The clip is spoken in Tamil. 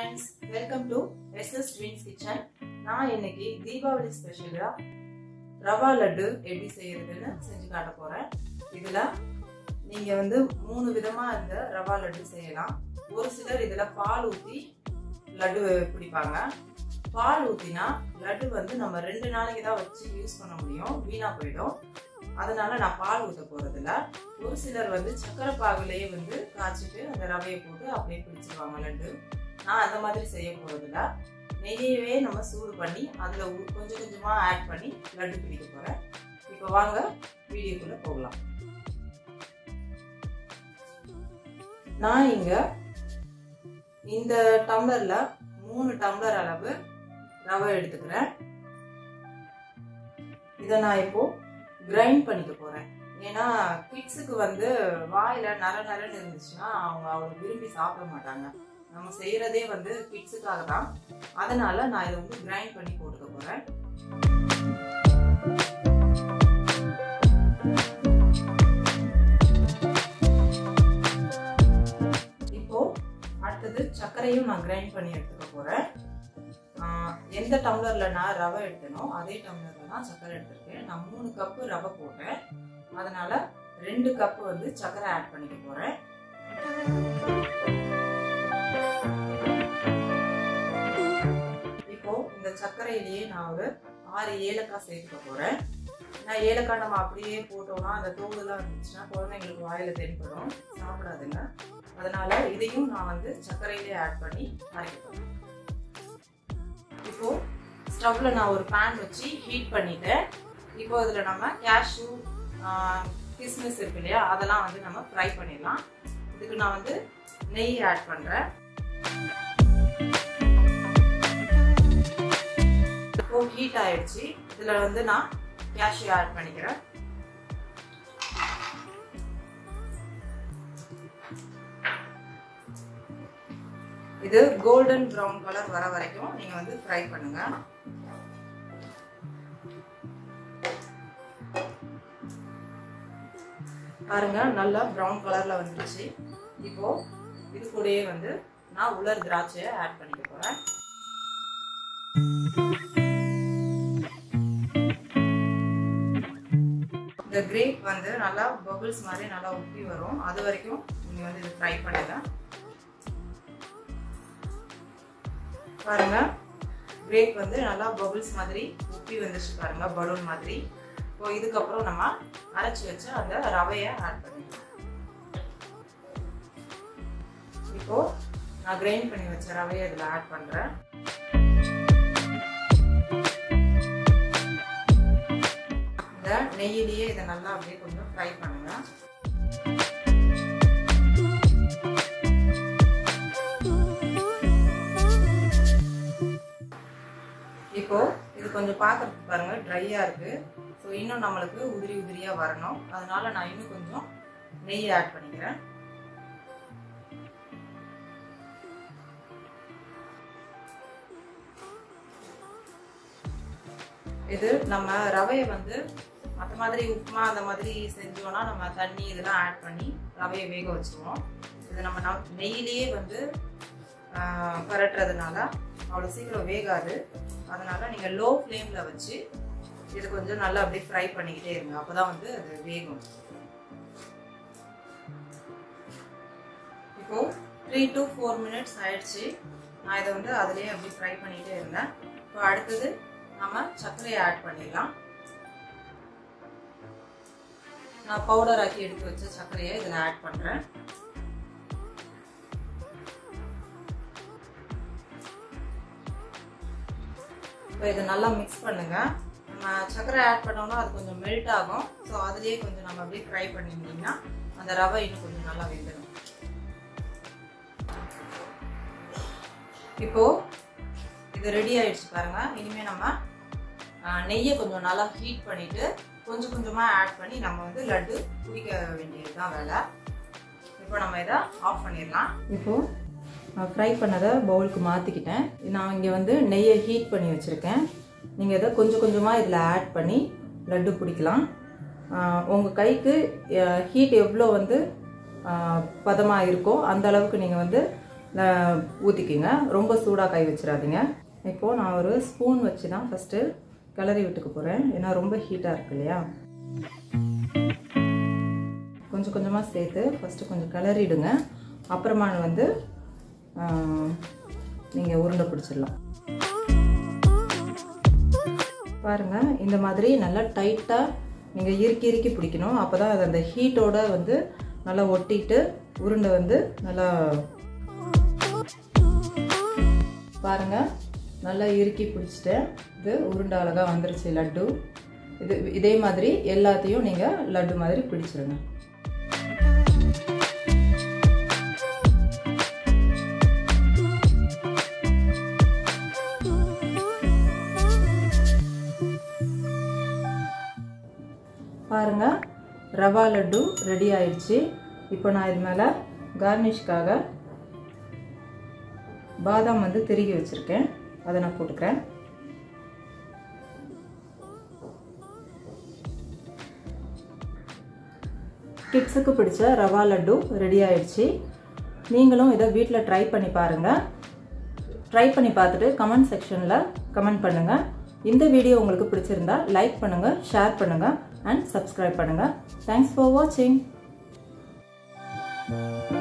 friends welcome to SS twins kitchen நான் இன்னைக்கு தீபாவளி ஸ்பெஷலா ரவா லட்டு எப்படி செய்யறதுன்னு செஞ்சு காட்ட போறேன் இதுல நீங்க வந்து மூணு விதமா இந்த ரவா லட்டு செய்யலாம் ஒரு சிலர் இதுல பால் ஊத்தி லட்டு பிடிப்பாங்க பால் ஊத்தினா லட்டு வந்து நம்ம ரெண்டு நாளைக்கு தான் வச்சு யூஸ் பண்ண முடியும் வீணா போயிடும் அதனால நான் பால் ஊத்த போறதில்ல ஒரு சிலர் வந்து சக்கரை பாகுலயே வந்து காய்ச்சிட்டு அந்த ரவையை போட்டு அப்படியே பிடிச்சிருவாங்க லட்டு நான் அந்த மாதிரி செய்ய போறதில்ல நெய்யவே நம்ம சூடு பண்ணி அதுல உ- கொஞ்சம் கொஞ்சமா ஆட் பண்ணி லட்டு பிடிக்க போறேன் இப்போ வாங்க வீடியோக்குள்ள போகலாம் நான் இங்க இந்த டம்ளர்ல மூணு டம்ளர் அளவு ரவை எடுத்துக்கிறேன் இதை நான் இப்போ கிரைண்ட் பண்ணிக்க போறேன் ஏன்னா கிட்ஸுக்கு வந்து வாயில நர நரன்னு இருந்துச்சுன்னா அவங்க அவ்வளோ விரும்பி சாப்பிட மாட்டாங்க நம்ம செய்யறதே வந்து கிட்ஸுக்காக தான் அதனால நான் இதை வந்து கிரைண்ட் பண்ணி போட்டுக்க போறேன் இப்போ அடுத்தது சர்க்கரையும் நான் கிரைண்ட் பண்ணி எடுத்துக்க போறேன் ஆஹ் எந்த டம்ளர்ல நான் ரவை எடுத்தனோ அதே டம்ளர்ல நான் சர்க்கரை எடுத்திருக்கேன் நான் மூணு கப்பு ரவை போட்டேன் அதனால ரெண்டு கப்பு வந்து சர்க்கரை ஆட் பண்ணிக்க போறேன் இப்போ இந்த சர்க்கரையிலேயே நான் ஒரு ஆறு ஏலக்காய் சேர்த்துக்க போறேன் நான் ஏலக்காய் நம்ம அப்படியே போட்டோம்னா அந்த தோடுலாம் இருந்துச்சுன்னா குழந்தைங்களுக்கு வாயில தென்படும் சாப்பிடாதுங்க அதனால இதையும் நான் வந்து சர்க்கரையிலே ஆட் பண்ணி அரைக்க போறேன் இப்போ ஸ்டவ்ல நான் ஒரு பேன் வச்சு ஹீட் பண்ணிட்டேன் இப்போ இதுல நம்ம கேஷ்யூ கிஸ்மிஸ் இருக்கு இல்லையா அதெல்லாம் வந்து நம்ம ஃப்ரை பண்ணிடலாம் இதுக்கு நான் வந்து நெய் ஆட் பண்றேன் இப்போ ஹீட் ஆயிடுச்சு இதுல வந்து நான் கேஷ்யூ ஆட் பண்ணிக்கிறேன் இது கோல்டன் ப்ரௌன் கலர் வர வரைக்கும் நீங்க வந்து ஃப்ரை பண்ணுங்க பாருங்க நல்லா ப்ரௌன் கலர்ல வந்துருச்சு இப்போ இது கூடயே வந்து நான் உலர் திராட்சையை ஆட் பண்ணிக்க போறேன் இந்த கிரேப் வந்து நல்லா பபிள்ஸ் மாதிரி நல்லா உப்பி வரும் அது வரைக்கும் நீங்க வந்து இது ஃப்ரை பண்ணுங்க பாருங்க கிரேப் வந்து நல்லா பபிள்ஸ் மாதிரி உப்பி வந்துச்சு பாருங்க பலூன் மாதிரி இப்போ இதுக்கப்புறம் நம்ம அரைச்சி வச்சு அந்த ரவையை ஆட் பண்ணிக்கலாம் இப்போ நான் கிரைண்ட் பண்ணி வச்ச ரவையை இதில் ஆட் பண்ணுறேன் இந்த நெய்யிலேயே இதை நல்லா அப்படியே கொஞ்சம் ஃப்ரை பண்ணுங்க இப்போ இது கொஞ்சம் பார்க்கறதுக்கு பாருங்க ட்ரையா இருக்கு ஸோ இன்னும் நம்மளுக்கு உதிரி உதிரியா வரணும் அதனால நான் இன்னும் கொஞ்சம் நெய் ஆட் பண்ணிக்கிறேன் இது நம்ம ரவையை வந்து மற்ற மாதிரி உப்புமா அந்த மாதிரி செஞ்சோம்னா நம்ம தண்ணி இதெல்லாம் ஆட் பண்ணி ரவையை வேக வச்சுருவோம் இது நம்ம ந- நெய்யிலேயே வந்து ஆஹ், பரட்டுறதுனால அவ்வளோ சீக்கிரம் வேகாது அதனால நீங்கள் லோ ஃப்ளேமில் வச்சு இது கொஞ்சம் நல்லா அப்படியே ஃப்ரை பண்ணிக்கிட்டே இருங்க அப்போ தான் வந்து அது வேகும் இப்போ த்ரீ டு ஃபோர் மினிட்ஸ் ஆயிடுச்சு நான் இதை வந்து அதுலேயே அப்படியே ஃப்ரை பண்ணிக்கிட்டே இருந்தேன் இப்போ அடுத்தது நம்ம சர்க்கரையை ஆட் பண்ணிடலாம் நான் பவுடர் ஆக்கி எடுத்து வச்ச சர்க்கரையை இதில் ஆட் பண்ணுறேன் இப்போ இதை நல்லா மிக்ஸ் பண்ணுங்க நம்ம சர்க்கரை ஆட் பண்ணோம்னா அது கொஞ்சம் மெல்ட் ஆகும் ஸோ அதுலேயே கொஞ்சம் நம்ம அப்படியே ஃப்ரை பண்ணியிருந்தீங்கன்னா அந்த ரவை இன்னும் கொஞ்சம் நல்லா வெந்துடும் இப்போ இது ரெடி ஆயிடுச்சு பாருங்க இனிமே நம்ம ஆஹ், நெய்யை கொஞ்சம் நல்லா ஹீட் பண்ணிட்டு கொஞ்சம் கொஞ்சமா ஆட் பண்ணி நம்ம வந்து லட்டு குடிக்க வேண்டியது தான் வேலை இப்போ நம்ம இதை ஆஃப் பண்ணிடலாம் இப்போ ஃப்ரை பண்ணதை பவுலுக்கு மாற்றிக்கிட்டேன் நான் இங்கே வந்து நெய்யை ஹீட் பண்ணி வச்சுருக்கேன் நீங்கள் இதை கொஞ்சம் கொஞ்சமாக இதில் ஆட் பண்ணி லட்டு பிடிக்கலாம் உங்கள் கைக்கு ஹீட் எவ்வளோ வந்து பதமாக இருக்கோ அந்த அளவுக்கு நீங்கள் வந்து ஊற்றிக்கிங்க ரொம்ப சூடாக கை வச்சிடாதீங்க இப்போது நான் ஒரு ஸ்பூன் வச்சு தான் ஃபஸ்ட்டு கிளறி விட்டுக்க போகிறேன் ஏன்னா ரொம்ப ஹீட்டாக இருக்கு இல்லையா கொஞ்சம் கொஞ்சமாக சேர்த்து ஃபஸ்ட்டு கொஞ்சம் கிளறிடுங்க அப்புறமா வந்து நீங்கள் உருண்டை பிடிச்சிடலாம் பாருங்கள் இந்த மாதிரி நல்லா டைட்டாக நீங்கள் இறுக்கி இறுக்கி பிடிக்கணும் அப்போ தான் அது அந்த ஹீட்டோட வந்து நல்லா ஒட்டிட்டு உருண்டை வந்து நல்லா பாருங்கள் நல்லா இறுக்கி பிடிச்சிட்டேன் இது உருண்டை அழகாக வந்துருச்சு லட்டு இது இதே மாதிரி எல்லாத்தையும் நீங்கள் லட்டு மாதிரி பிடிச்சிருங்க பாருங்க ரவா லட்டு ரெடி ஆயிடுச்சு இப்போ நான் இது மேலே கார்னிஷ்காக பாதாம் வந்து திருகி வச்சுருக்கேன் அதை நான் போட்டுக்கிறேன் கிட்ஸுக்கு பிடிச்ச ரவா லட்டு ரெடி ஆயிடுச்சு நீங்களும் இதை வீட்டில் ட்ரை பண்ணி பாருங்கள் ட்ரை பண்ணி பார்த்துட்டு கமெண்ட் செக்ஷனில் கமெண்ட் பண்ணுங்கள் இந்த வீடியோ உங்களுக்கு பிடிச்சிருந்தா லைக் பண்ணுங்கள் ஷேர் பண்ணுங்கள் அண்ட் சப்ஸ்கிரைப் பண்ணுங்கள் தேங்க்ஸ் ஃபார் வாட்சிங்